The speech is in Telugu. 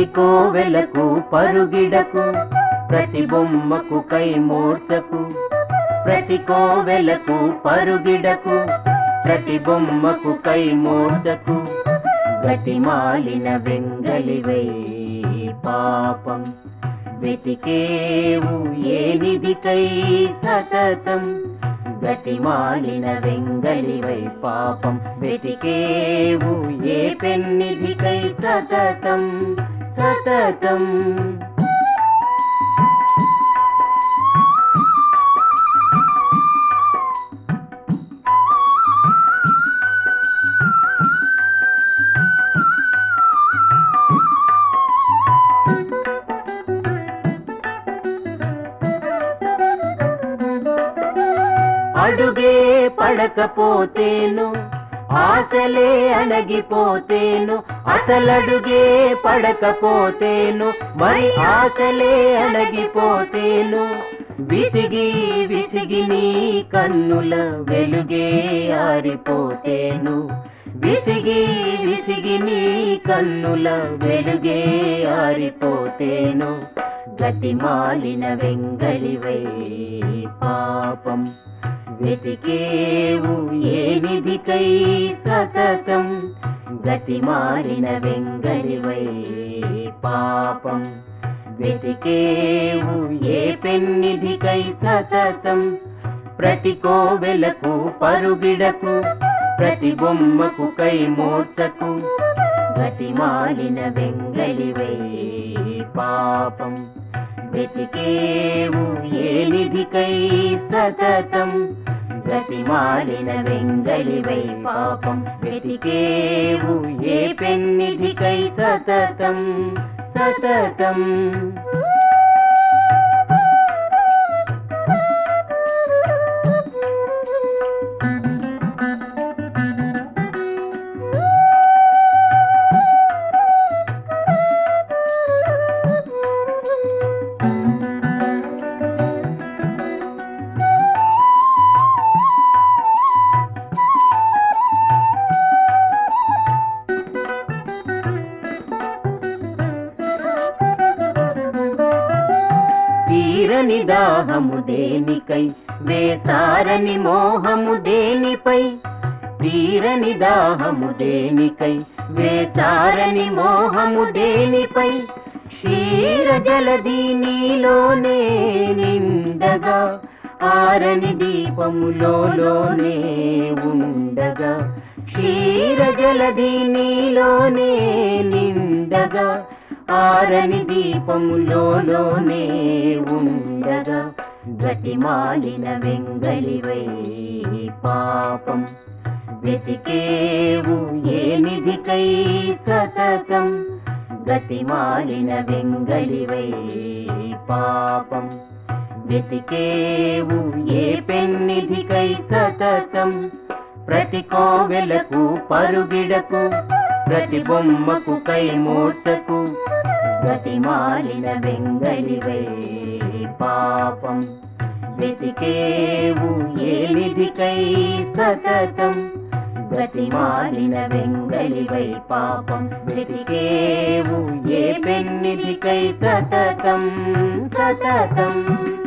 ప్రతి కోవెలకు పరుగిడకు ప్రతి బొమ్మకు కై మోర్చకు ప్రతి కోవెలకు పరుగిడకు ప్రతి బొమ్మకు కై మోర్చకు గతిమాలిన వెంగలివై పాపం వెతికేవు ఏ నిధికై సతతం గతిమాలిన వెంగలివై పాపం వెతికేవు ఏ పెన్నిధికై సతతం సతతం అడుగే పడకపోతేను ఆశలే అణగిపోతేను అసలడుగే పడకపోతేను మరి ఆశలే అణగిపోతేను విసిగి విసిగి నీ కన్నుల వెలుగే ఆరిపోతేను విసిగి విసిగి నీ కన్నుల వెలుగే ఆరిపోతేను గతిమాలిన వెంగలివై పాపం వెతికేవు ఏ నిధికై సతతం గతిమాలిన వెంగలివై పాపం వెతికేవు ఏ పెన్నిధికై సతతం ప్రతి కోవెలకు పరుగిడకు ప్రతి బొమ్మకు కై మోర్చకు గతిమాలిన వెంగలివై పాపం వెతికేవు ఏ నిధికై సతతం గతిమాలిన వెంగలివై పాపం వెతికేవు ఏ పెన్నిధికై సతతం సతతం తీరని దాహము దేనికై వేసారని మోహము దేనిపై తీరని దాహము దేనికై వేసారని మోహము దేనిపై క్షీర జలది నీలోనే నిండగా ఆరని దీపములోనే ఉండగా క్షీర జలది నీలోనే నిండగా ఆరని దీపములోనే ఉండగా గతిమాలిన వెంగలివై పాపం వెతికేవు ఏ నిధికై సతతం గతిమాలిన వెంగలివై పాపం వెతికేవు ఏ పెన్నిధికై సతతం ప్రతి కోవెలకు పరుగిడకు ప్రతి బొమ్మకు కై మోర్చకు గతిమాలిన వెంగలివై పాపం వెతికేవు ఏ నిధికై సతతం గతిమాలిన వెంగలివై పాపం వెతికేవు ఏ పెన్నిధికై సతతం సతతం